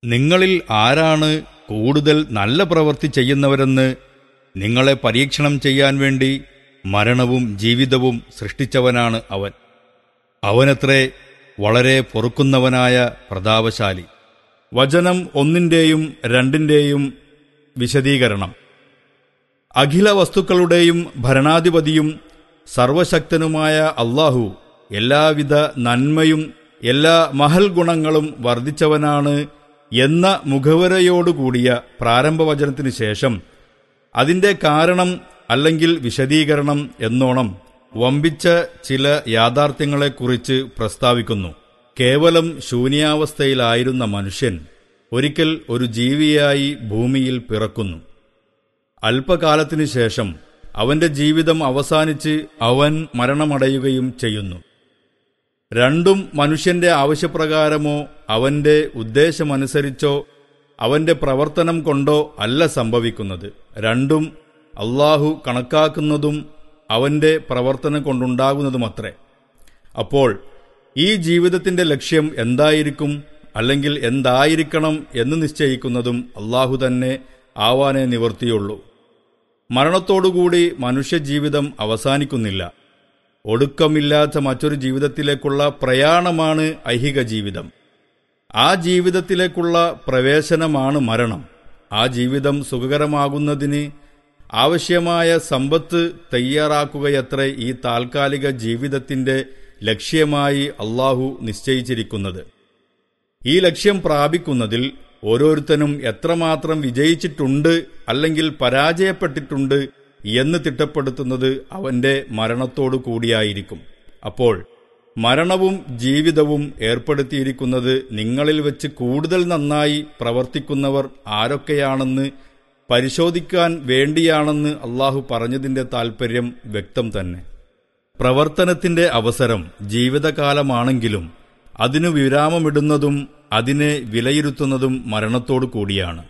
നിങ്ങളിൽ ആരാണ് കൂടുതൽ നല്ല പ്രവൃത്തി ചെയ്യുന്നവരെന്ന് നിങ്ങളെ പരീക്ഷണം ചെയ്യാൻ വേണ്ടി മരണവും ജീവിതവും സൃഷ്ടിച്ചവനാണ് അവൻ അവനത്രേ വളരെ പൊറുക്കുന്നവനായ പ്രതാപശാലി വചനം ഒന്നിന്റെയും രണ്ടിന്റെയും വിശദീകരണം അഖില വസ്തുക്കളുടെയും ഭരണാധിപതിയും സർവശക്തനുമായ അള്ളാഹു എല്ലാവിധ നന്മയും എല്ലാ മഹൽ ഗുണങ്ങളും വർദ്ധിച്ചവനാണ് എന്ന മുഖവരയോടുകൂടിയ പ്രാരംഭവചനത്തിനു ശേഷം അതിന്റെ കാരണം അല്ലെങ്കിൽ വിശദീകരണം എന്നോണം വമ്പിച്ച ചില യാഥാർത്ഥ്യങ്ങളെക്കുറിച്ച് പ്രസ്താവിക്കുന്നു കേവലം ശൂന്യാവസ്ഥയിലായിരുന്ന മനുഷ്യൻ ഒരിക്കൽ ഒരു ജീവിയായി ഭൂമിയിൽ പിറക്കുന്നു അല്പകാലത്തിനു ശേഷം അവന്റെ ജീവിതം അവസാനിച്ച് അവൻ മരണമടയുകയും ചെയ്യുന്നു രണ്ടും മനുഷ്യന്റെ ആവശ്യപ്രകാരമോ അവന്റെ ഉദ്ദേശമനുസരിച്ചോ അവന്റെ പ്രവർത്തനം കൊണ്ടോ അല്ല സംഭവിക്കുന്നത് രണ്ടും അള്ളാഹു കണക്കാക്കുന്നതും അവന്റെ പ്രവർത്തനം കൊണ്ടുണ്ടാകുന്നതുമത്രേ അപ്പോൾ ഈ ജീവിതത്തിന്റെ ലക്ഷ്യം എന്തായിരിക്കും അല്ലെങ്കിൽ എന്തായിരിക്കണം എന്ന് നിശ്ചയിക്കുന്നതും അള്ളാഹു തന്നെ ആവാനേ നിവർത്തിയുള്ളൂ മരണത്തോടുകൂടി മനുഷ്യജീവിതം അവസാനിക്കുന്നില്ല ഒടുക്കമില്ലാത്ത മറ്റൊരു ജീവിതത്തിലേക്കുള്ള പ്രയാണമാണ് ഐഹിക ജീവിതം ആ ജീവിതത്തിലേക്കുള്ള പ്രവേശനമാണ് മരണം ആ ജീവിതം സുഖകരമാകുന്നതിന് ആവശ്യമായ സമ്പത്ത് തയ്യാറാക്കുകയത്രേ ഈ താൽക്കാലിക ജീവിതത്തിന്റെ ലക്ഷ്യമായി അള്ളാഹു നിശ്ചയിച്ചിരിക്കുന്നത് ഈ ലക്ഷ്യം പ്രാപിക്കുന്നതിൽ ഓരോരുത്തനും എത്രമാത്രം വിജയിച്ചിട്ടുണ്ട് അല്ലെങ്കിൽ പരാജയപ്പെട്ടിട്ടുണ്ട് എന്ന് തിട്ടപ്പെടുത്തുന്നത് അവന്റെ മരണത്തോടു കൂടിയായിരിക്കും അപ്പോൾ മരണവും ജീവിതവും ഏർപ്പെടുത്തിയിരിക്കുന്നത് നിങ്ങളിൽ വെച്ച് കൂടുതൽ നന്നായി പ്രവർത്തിക്കുന്നവർ ആരൊക്കെയാണെന്ന് പരിശോധിക്കാൻ വേണ്ടിയാണെന്ന് അള്ളാഹു പറഞ്ഞതിന്റെ താൽപ്പര്യം വ്യക്തം തന്നെ പ്രവർത്തനത്തിന്റെ അവസരം ജീവിതകാലമാണെങ്കിലും അതിനു വിരാമമിടുന്നതും അതിനെ വിലയിരുത്തുന്നതും മരണത്തോടു കൂടിയാണ്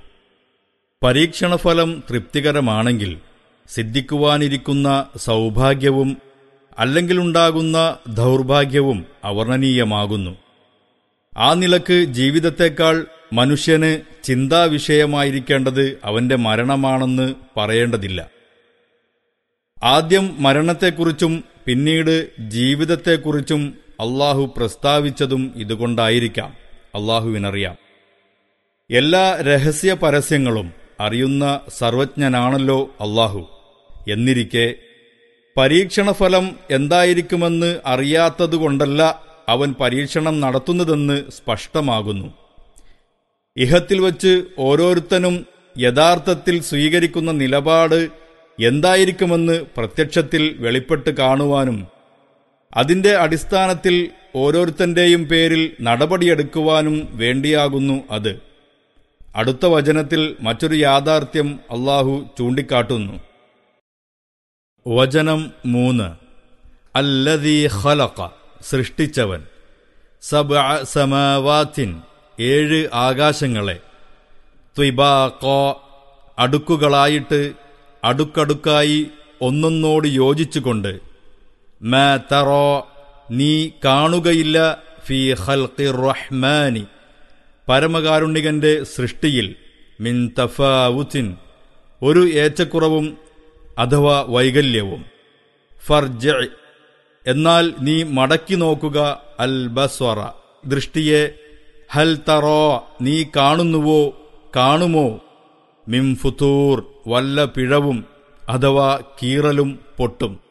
പരീക്ഷണഫലം തൃപ്തികരമാണെങ്കിൽ സിദ്ധിക്കുവാനിരിക്കുന്ന സൗഭാഗ്യവും അല്ലെങ്കിലുണ്ടാകുന്ന ദൗർഭാഗ്യവും അവർണ്ണനീയമാകുന്നു ആ നിലക്ക് ജീവിതത്തെക്കാൾ മനുഷ്യന് ചിന്താവിഷയമായിരിക്കേണ്ടത് അവന്റെ മരണമാണെന്ന് പറയേണ്ടതില്ല ആദ്യം മരണത്തെക്കുറിച്ചും പിന്നീട് ജീവിതത്തെക്കുറിച്ചും അള്ളാഹു പ്രസ്താവിച്ചതും ഇതുകൊണ്ടായിരിക്കാം അള്ളാഹുവിനറിയാം എല്ലാ രഹസ്യ പരസ്യങ്ങളും അറിയുന്ന സർവജ്ഞനാണല്ലോ അള്ളാഹു എന്നിരിക്കെ പരീക്ഷണഫലം എന്തായിരിക്കുമെന്ന് അറിയാത്തതുകൊണ്ടല്ല അവൻ പരീക്ഷണം നടത്തുന്നതെന്ന് സ്പഷ്ടമാകുന്നു ഇഹത്തിൽ വച്ച് ഓരോരുത്തനും യഥാർത്ഥത്തിൽ സ്വീകരിക്കുന്ന നിലപാട് എന്തായിരിക്കുമെന്ന് പ്രത്യക്ഷത്തിൽ വെളിപ്പെട്ട് കാണുവാനും അതിന്റെ അടിസ്ഥാനത്തിൽ ഓരോരുത്തന്റെയും പേരിൽ നടപടിയെടുക്കുവാനും വേണ്ടിയാകുന്നു അത് അടുത്ത വചനത്തിൽ മറ്റൊരു യാഥാർത്ഥ്യം അള്ളാഹു ചൂണ്ടിക്കാട്ടുന്നു വചനം മൂന്ന് അല്ലദീ ഖലഖ സൃഷ്ടിച്ചവൻ സബ സമാവാത്തിൻ ഏഴ് ആകാശങ്ങളെ ത്വിബാക്കോ അടുക്കുകളായിട്ട് അടുക്കടുക്കായി ഒന്നൊന്നോട് യോജിച്ചുകൊണ്ട് മാ തറോ നീ കാണുകയില്ല ഫി ഖൽഖി റഹ്മാനി പരമകാരുണികന്റെ സൃഷ്ടിയിൽ മിൻ തഫാവുത്തിൻ ഒരു ഏച്ചക്കുറവും അഥവാ വൈകല്യവും ഫർജ എന്നാൽ നീ മടക്കി നോക്കുക അൽ ബസ്വറ ദൃഷ്ടിയെ ഹൽ തറോ നീ കാണുന്നുവോ കാണുമോ മിം ഫുത്തൂർ വല്ല പിഴവും അഥവാ കീറലും പൊട്ടും